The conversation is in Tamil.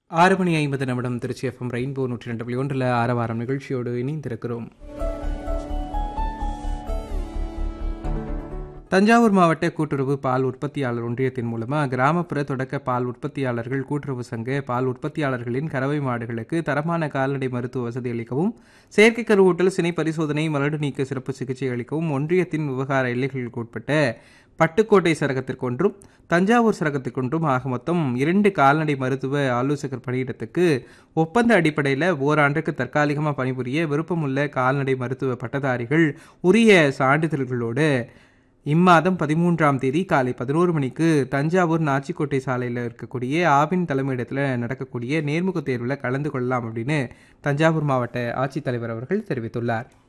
ஆறு மணி ஐம்பது நிமிடம் திருச்சி எஃப்எம் ரெயின்போ நூற்றி ரெண்டு புள்ளி ஒன்றில் ஆரவாரம் நிகழ்ச்சியோடு இணைந்திருக்கிறோம் தஞ்சாவூர் மாவட்ட கூட்டுறவு பால் உற்பத்தியாளர் ஒன்றியத்தின் மூலமாக கிராமப்புற தொடக்க பால் உற்பத்தியாளர்கள் கூட்டுறவு சங்க பால் உற்பத்தியாளர்களின் கறவை மாடுகளுக்கு தரமான கால்நடை மருத்துவ வசதி அளிக்கவும் செயற்கை கருவூட்டல் சினை பரிசோதனை மலடு நீக்க சிறப்பு சிகிச்சை அளிக்கவும் ஒன்றியத்தின் விவகார எல்லைகளுக்கு உட்பட்ட பட்டுக்கோட்டை சரகத்திற்கொன்றும் தஞ்சாவூர் சரகத்திற்கொன்றும் ஆக மொத்தம் இரண்டு கால்நடை மருத்துவ ஆலோசகர் பணியிடத்துக்கு ஒப்பந்த அடிப்படையில் ஓராண்டுக்கு தற்காலிகமாக பணிபுரிய விருப்பமுள்ள கால்நடை மருத்துவ பட்டதாரிகள் உரிய சான்றிதழ்களோடு இம்மாதம் பதிமூன்றாம் தேதி காலை பதினோரு மணிக்கு தஞ்சாவூர் நாச்சிக்கோட்டை சாலையில் இருக்கக்கூடிய ஆவின் தலைமையிடத்தில் நடக்கக்கூடிய நேர்முக தேர்வில் கலந்து கொள்ளலாம் அப்படின்னு தஞ்சாவூர் மாவட்ட ஆட்சித்தலைவர் அவர்கள் தெரிவித்துள்ளார்